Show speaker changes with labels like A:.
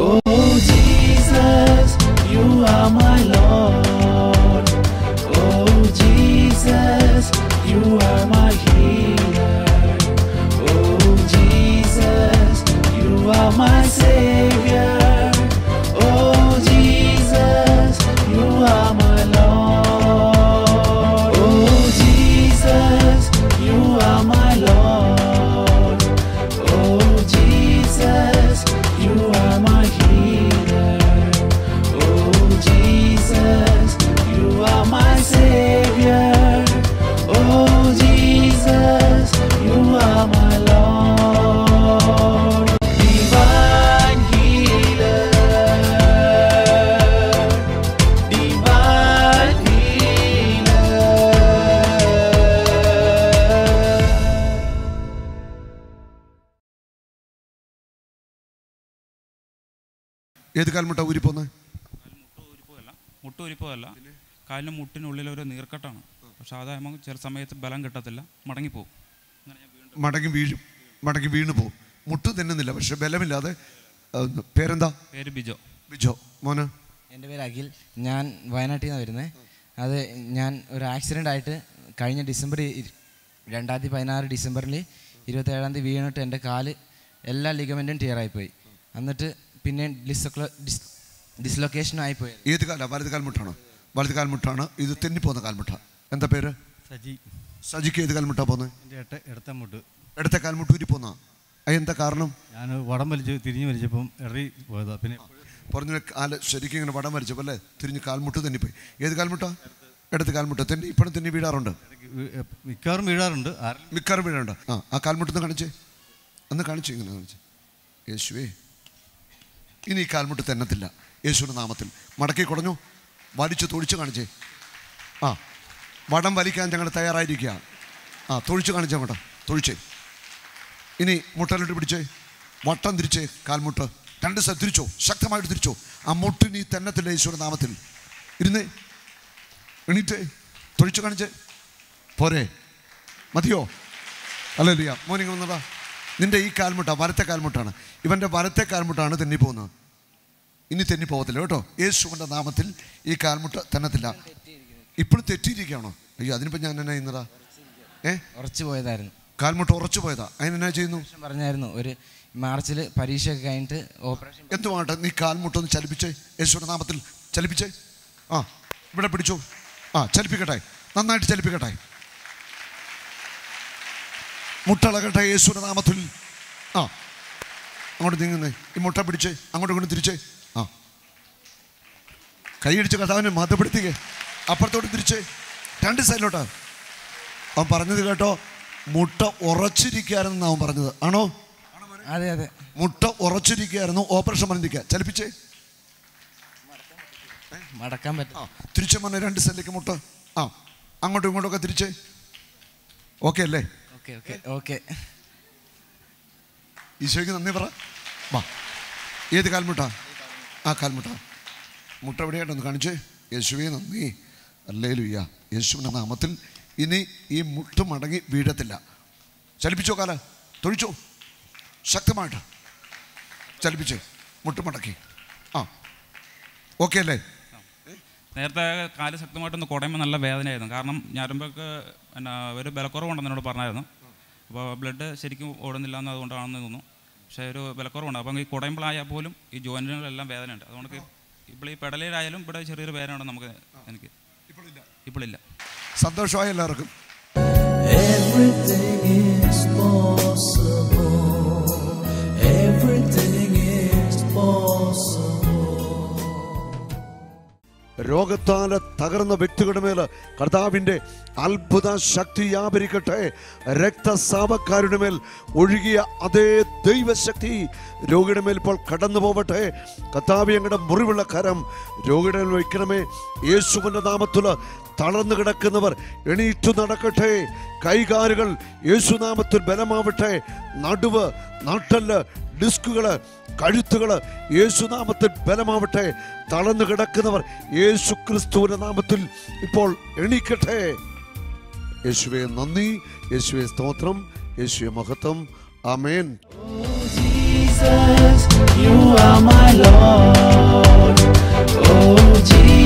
A: Oh Jesus, you are my Lord. Oh Jesus, you are my healer. Oh Jesus, you are my savior. Oh Jesus, you are my Lord. Oh Jesus, you are my Lord. Oh Jesus, you are my healer. Oh Jesus, you are my savior. Oh Jesus, you are my Lord. Divine healer. Divine healer.
B: ഏത് കാൽമുട്ട ഊരിപ്പോന്ന്
C: ഊരിപ്പോയല്ല മുട്ട് ഊരിപ്പോയല്ല കാലിന് മുട്ടിനുള്ളിൽ ഒരു നീർക്കെട്ടാണ് പക്ഷെ അതാകുമ്പോൾ ചില സമയത്ത് ബലം കിട്ടത്തില്ല മടങ്ങിപ്പോവും അങ്ങനെ ഞാൻ വീണ്ടും
B: മടങ്ങി വീഴും മടങ്ങി വീണു പോകും മുട്ട് തിന്നുന്നില്ല പക്ഷെ ബലമില്ലാതെ ആ, പേരെന്താ
C: പേര് ബിജോ
B: ബിജോ മോന്
D: എൻ്റെ പേര് അഖിൽ ഞാൻ വയനാട്ടിൽ നിന്നാണ് വരുന്നത് അത് ഞാൻ ഒരു ആക്സിഡൻ്റ് ആയിട്ട് കഴിഞ്ഞ ഡിസംബർ ഇ- രണ്ടായിരത്തി പതിനാറ് ഡിസംബറിൽ ഇരുപത്തേഴാം തീയതി വീണിട്ട് എൻ്റെ കാല് എല്ലാ ലിഗമെൻറ്റും ടീയറായിപ്പോയി എന്നിട്ട് പിന്നെ ഡിസ്ലൊക്ലോ ഡിസ് ഡിസ്ലൊക്കേഷനും ആയിപ്പോയി
B: ഏത് കാല വലത് കാൽമുട്ടാണ് വലത് കാൽമുട്ടാണ് ഇത് തെന്നിപ്പോകുന്ന കാൽമുട്ട എന്താ പേര്
E: സജി
B: സജിക്ക് ഏത് കാൽമുട്ടാ പോകുന്നത്
E: എൻ്റെ ഏട്ട ഇടത്ത മുട്ട്
B: ഇടത്തെ കാൽമുട്ട് ഊരിപ്പോന്ന എന്താ കാരണം
E: ഞാൻ വടം വലിച്ച് തിരിഞ്ഞ് വലിച്ചപ്പം ഇറങ്ങി പോയതാ പിന്നെ
B: പറഞ്ഞ കാല് ശരിക്കും ഇങ്ങനെ വടം വരച്ചപ്പോൾ അല്ലേ തിരിഞ്ഞ് കാൽമുട്ട് തെന്നിപ്പോയി ഏത് കാൽമുട്ട ഇടത്ത് കാൽമുട്ട തെന്നി ഇപ്പോഴും തെന്നി വീഴാറുണ്ട്
E: ഇടയ്ക്ക് വീ- എ- മിക്കവാറും വീഴാറുണ്ട് ആരെങ്കിലും
B: മിക്കവാറും വീഴുണ്ട് ആ ആ കാൽമുട്ടൊന്ന് കാണിച്ചേ ഒന്ന് കാണിച്ചു ഇങ്ങനെ കാണിച്ച് യേശുവേ ഇനി ഈ കാൽമുട്ട് തെന്നത്തില്ല യേശുവിൻ്റെ നാമത്തിൽ മടക്കി കുടഞ്ഞു വലിച്ചു തൊഴിച്ച് കാണിച്ചേ ആ വടം വലിക്കാൻ ഞങ്ങൾ തയ്യാറായിരിക്കുക ആ തൊഴിച്ച് കാണിച്ചേ അങ്ങോട്ട് തൊഴിച്ചേ ഇനി മുട്ടലിട്ട് പിടിച്ചേ വട്ടം തിരിച്ചേ കാൽമുട്ട് രണ്ട് സ്ഥലം തിരിച്ചോ ശക്തമായിട്ട് തിരിച്ചോ ആ മുട്ടിന് ഈ തെന്നത്തില്ല യേശുവിൻ്റെ നാമത്തിൽ ഇരുന്നേ എണീറ്റേ തൊഴിച്ച് കാണിച്ചേ പോരെ മതിയോ അല്ലല്ല മോനിങ് വന്നതാ നിന്റെ ഈ കാൽമുട്ട വലത്തെ കാൽമുട്ടാണ് ഇവൻ്റെ വലത്തെ കാൽമുട്ടാണ് തെന്നിപ്പോകുന്നത് ഇനി തെന്നിപ്പോകത്തില്ല കേട്ടോ യേശുവിൻ്റെ നാമത്തിൽ ഈ കാൽമുട്ട തെന്നത്തില്ല ഇപ്പോഴും തെറ്റിയിരിക്കുകയാണോ അയ്യോ അതിനിപ്പോൾ ഞാൻ എന്നാ ചെയ്യുന്നതാ ഏ
D: ഉറച്ചു പോയതായിരുന്നു
B: കാൽമുട്ട ഉറച്ചു പോയതാ അതിനെന്നാ ചെയ്യുന്നു
D: ഓപ്പറേഷൻ പറഞ്ഞായിരുന്നു ഒരു മാർച്ചിൽ പരീക്ഷയൊക്കെ കഴിഞ്ഞിട്ട് ഓപ്പറേഷൻ
B: എന്തുമാട്ടെ നീ കാൽമുട്ടൊന്ന് ചലിപ്പിച്ചേ യേശുവിൻ്റെ നാമത്തിൽ ചലിപ്പിച്ചേ ആ ഇവിടെ പിടിച്ചു ആ ചലിപ്പിക്കട്ടെ നന്നായിട്ട് ചലിപ്പിക്കട്ടെ മുട്ടളകട്ടെ യേശുവിൻ്റെ നാമത്തിൽ ആ അങ്ങോട്ട് നീങ്ങുന്നേ ഈ മുട്ട പിടിച്ചേ അങ്ങോട്ടും ഇങ്ങോട്ടും തിരിച്ചേ ആ കൈയടിച്ച് കഥാവിനെ മതപ്പെടുത്തിക്കേ അപ്പുറത്തോട്ട് തിരിച്ചേ രണ്ട് സൈഡിലോട്ടാ അവൻ പറഞ്ഞത് കേട്ടോ മുട്ട ഉറച്ചിരിക്കുകയായിരുന്നു അവൻ പറഞ്ഞത് ആണോ
D: അതെ അതെ
B: മുട്ട ഉറച്ചിരിക്കുകയായിരുന്നു ഓപ്പറേഷൻ പറഞ്ഞിരിക്കുക ചലിപ്പിച്ചേ
D: മടക്കാൻ
B: ആ
D: പറ്റും
B: തിരിച്ചു വന്ന രണ്ട് സൈഡിലേക്ക് മുട്ട ആ അങ്ങോട്ടും ഇങ്ങോട്ടും ഒക്കെ തിരിച്ചേ ഓക്കെ അല്ലേ
D: ഓക്കെ ഓക്കെ ഓക്കെ
B: ഈശോയ്ക്ക് നന്ദി പറ വാ ഏത് കാൽമുട്ട ആ കാൽമുട്ട മുട്ട എവിടെയായിട്ടൊന്ന് കാണിച്ചേ യേശുവേ നന്ദി അല്ലേ ലുയ്യ യേശുവിൻ്റെ നാമത്തിൽ ഇനി ഈ മുട്ട് മടങ്ങി വീഴത്തില്ല ചലിപ്പിച്ചോ കാല തൊഴിച്ചോ ശക്തമായിട്ട് ചലിപ്പിച്ചേ മുട്ട് മടക്കി ആ ഓക്കെ അല്ലേ
C: നേരത്തെ കാല് ശക്തമായിട്ടൊന്ന് കുടയുമ്പോൾ നല്ല വേദനയായിരുന്നു കാരണം ഞരമ്പൊക്കെ എന്നാ ഒരു ബലക്കുറവുണ്ടെന്ന് എന്നോട് പറഞ്ഞായിരുന്നു അപ്പോൾ ബ്ലഡ് ശരിക്കും ഓടുന്നില്ല എന്ന് അതുകൊണ്ടാണെന്ന് തോന്നുന്നു പക്ഷേ ഒരു ബലക്കുറവുണ്ട് അപ്പം ഈ കുടയുമ്പോഴായാൽ പോലും ഈ ജോയിൻറ്റുകളെല്ലാം വേദനയുണ്ട് അതുകൊണ്ട് ഇപ്പോൾ ഈ പെടലിലായാലും ഇവിടെ ചെറിയൊരു വേദന ഉണ്ട് നമുക്ക് എനിക്ക് ഇപ്പോഴില്ല
B: സന്തോഷമായി എല്ലാവർക്കും
A: Everything is possible. Everything is possible.
B: രോഗത്താല് തകർന്ന വ്യക്തികളുടെ മേൽ കർത്താവിൻ്റെ അത്ഭുത ശക്തി വ്യാപരിക്കട്ടെ രക്തസാവക്കാരുടെ മേൽ ഒഴുകിയ അതേ ദൈവശക്തി രോഗിയുടെ മേൽ ഇപ്പോൾ കടന്നു പോവട്ടെ കർത്താവ് ഞങ്ങളുടെ മുറിവുള്ള കരം രോഗിയുടെ മേൽ വയ്ക്കണമേ യേശുവിൻ്റെ നാമത്തിൽ തളർന്നു കിടക്കുന്നവർ എണീറ്റു നടക്കട്ടെ കൈകാലുകൾ യേശുനാമത്തിൽ ബലമാവട്ടെ നടുവ് നട്ടല് ഡിസ്കുകള് കഴുത്തുകള് യേശുനാമത്തിൽ ബലമാവട്ടെ തളർന്നു കിടക്കുന്നവർ യേശു ക്രിസ്തുവിന്റെ നാമത്തിൽ ഇപ്പോൾ എണീക്കട്ടെ യേശുവെ നന്ദി യേശുവെ സ്തോത്രം യേശുവെ മഹത്വം ആമേൻ
A: Oh, Jesus. Jesus, you are my Lord. Oh, Jesus.